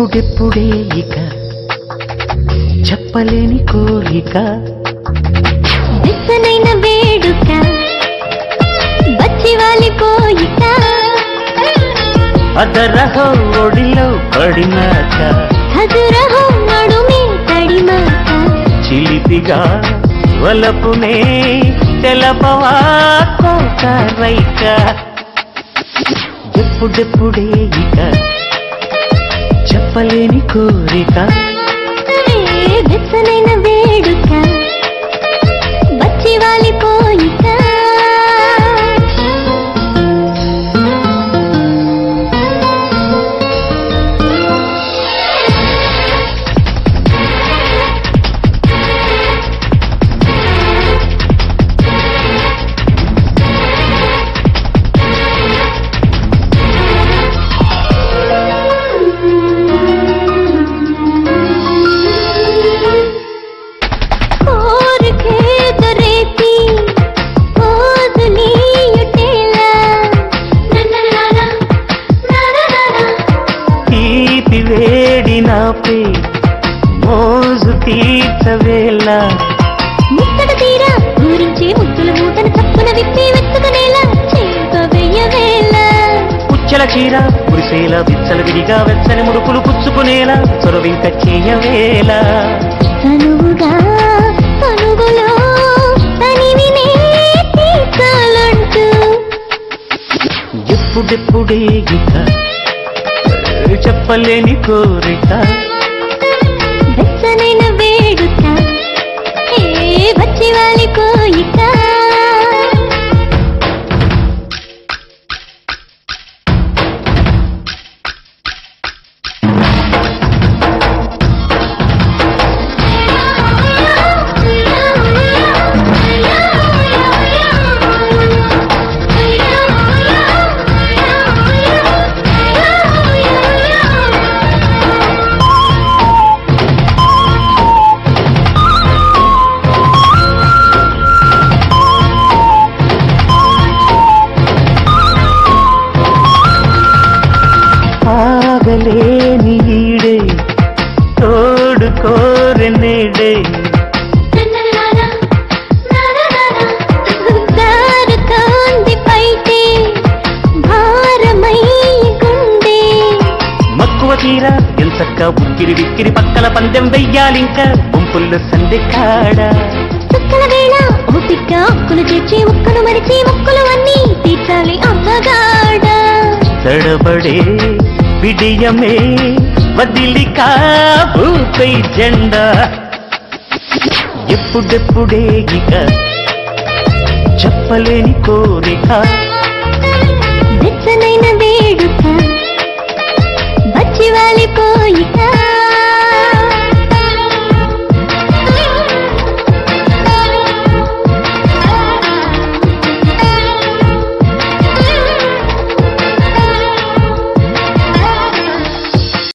ఎప్పుడెప్పుడే ఇక చెప్పలేని కోరిక వెచ్చనైన వేడుక బచ్చివాలి కోయిక అదరహో ఒడిలో పడినాక హజురహం నడుమే తడిమాక చిలిపిగా వలపునే తెలపవా కోక రైక ఎప్పుడెప్పుడే ఇక చెప్పలేని కోరిక ఏ వెచ్చనైన వేడుక బచ్చివాలి కోయిక కోరికేదరేతి కోదులీయుటేల నన్నరారా నరరారా తీపి వేడి నాపే మోజు తీర్చవేళ ముత్తడ తీరా ఊరించే ముద్దుల మూటను తప్పున విప్పి వెతుకునేలా చేప వెయ్యవేళ పుచ్చల చీర కురిసేల విచ్చల విడిగా వెచ్చని ముడుపులు పుచ్చుకునేలా చొరవింక చేయవేళ తనువుగా తనుగులో తనివినే తీర్చాలంటూ ఎప్పుడెప్పుడే ఇక చెప్పలేని కోరిక వెచ్చనైన వేడుక ఏ బచ్చివాలి కోయిక ఆగలేని ఈడే తోడు కోరెనేడే దారుతోంది పైటే భారమై గుండె మక్కువ తీర ఎంచక్క ఉక్కిరి విక్కిరి పక్కల పందెం వెయ్యాలింక గుంపుల్లో సందె కాడ చుక్కల వేళ ఓపిక అక్కులు చేర్చి ముక్కలు మరిచి ముక్కలు అన్నీ తీర్చాలి అమ్మగాడ తడబడే విడియమే వదిలి కాబూపై జెండా ఎప్పుడెప్పుడే ఇక చెప్పలేని కోరిక